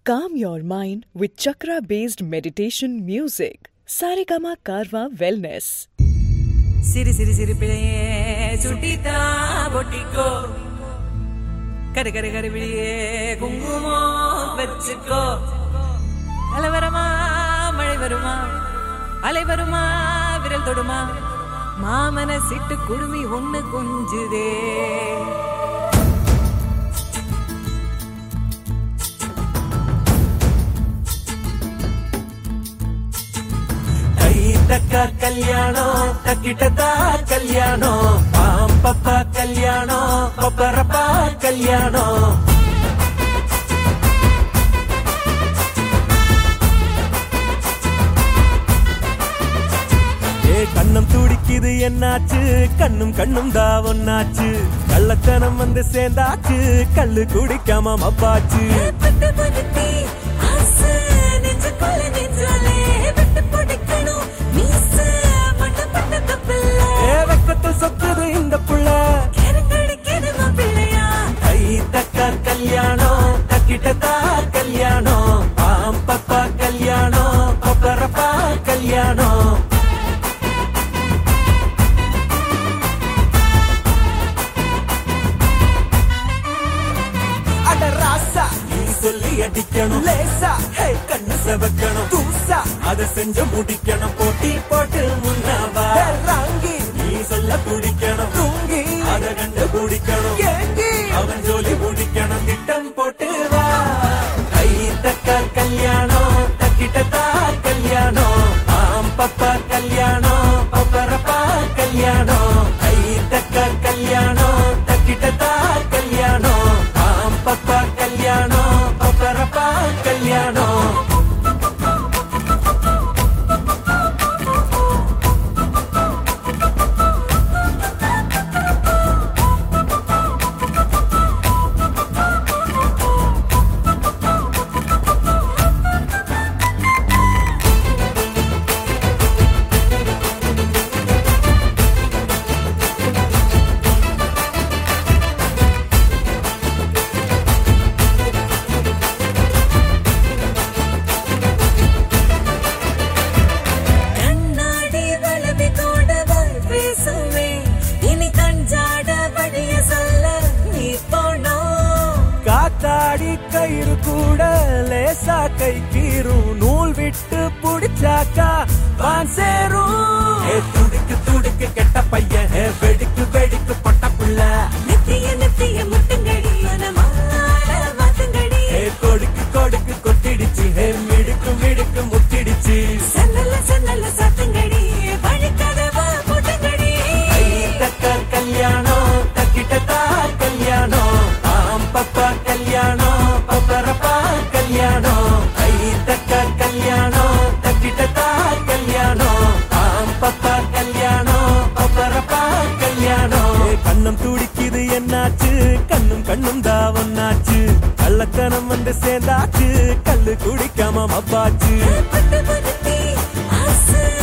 Calm your mind with chakra based meditation music. Saregama Karwa Wellness. சிறு சிறு சிறு பிழையே சுட்டித்தா பொட்டிக்கோ கரு கரு கரு பிழையே குங்குமம் வச்சுக்கோ அலை வருமா மழை வருமா அலை வருமா விரல் தொடுமா மாமன சிட்டு குடுமி ஒண்ணு கொஞ்சுதே கை தக்கா கல்யாணம் தக்கிட்டதா கல்யாணம் பாம்பப்பா கல்யாணம் பப்பரப்பா கல்யாணம் ஏ கண்ணம் துடிக்குது என்னாச்சு கண்ணும் கண்ணும் தான் ஒன்னாச்சு கள்ளத்தனம் வந்து சேர்ந்தாச்சு கள்ளு குடிக்காம மப்பாச்சு பட்டு படுத்தி ஆசை நெஞ்சுக்குள்ள நெஞ்சாலே விட்டு பிடிக்கணும் மீச பட்டு பட்டு தப்பில்லை ஏ வெக்கத்தில் சொத்துது இந்த புள்ள கருங்கடிக்குது மாப்பிள்ளையா கை தக்க கல்யாணம் தக்கிட்டதா கல்யாணம் பாம்பப்பா கல்யாணம் பப்பரப்பா கல்யாணம் அட ராசா நீ சொல்லி அடிக்கணும் லேசா ஹே கண்ணு செவக்கணும் தூசா அத செஞ்சு முடிக்கணும் போட்டி போட்டு முன்னாவா ராங்கி நீ சொல்ல பிடிக்கணும் தூங்கி அத கண்டு பிடிக்கணும் ஏங்கி அவன் ஜோலி பிடிக்கணும் திட்டம் போட்டு வா கை தக்க கல்யாணம் தக்கிட்டதா கல்யாணம் ஆம் பப்பா கல்யாணம் பப்பரப்பா கல்யாணம் கை தக்க கல்யாணம் தக்கிட்டதா கல்யாணம் ஆம் பப்பா கல்யாணம் பப்பரப்பா கல்யாணம் கண்ணாடி வளவி தோடவள் பேசுவே இனி கஞ்சாட வழிய சொல்ல நீ போனோம் காத்தாடி கயிறு கூட லேசா கை கீரும் நூல் விட்டு புடிச்சாக்கா வான் சேரும் ஏ துடிக்கு துடிக்கு கெட்ட பையன் ஏ வெடிக்கு வெடிக்கு பொட்ட புள்ள நித்திய நித்திய முட்டுங்கடி மனமால மாத்துங்கடி ஏ கொடுக்கு கொடுக்கு கொத்திடுச்சு ஏ மிடுக்கு மிடுக்கு முத்திடுச்சு சன்னல சன்னல சாத்துங்கடி வழிக்கதவா போட்டுங்கடி கை தக்க கல்யாணம் தக்கிட்டதா கல்யாணம் ஆம் பப்பா கல்யாணம் பப்பரப்பா கல்யாணம் கை தக்க கல்யாணம் தக்கிட்டதா கல்யாணம் ஆம் பப்பா கல்யாணம் பப்பரப்பா கல்யாணம் ஏ, கண்ணம் துடிக்குது என்னாச்சு கண்ணும் கண்ணும் தான் ஒன்னாச்சு கள்ளத்தனம் வந்து சேர்ந்தாச்சு கல்லு குடிக்காம மப்பாச்சு பட்டு படுத்தி ஆசை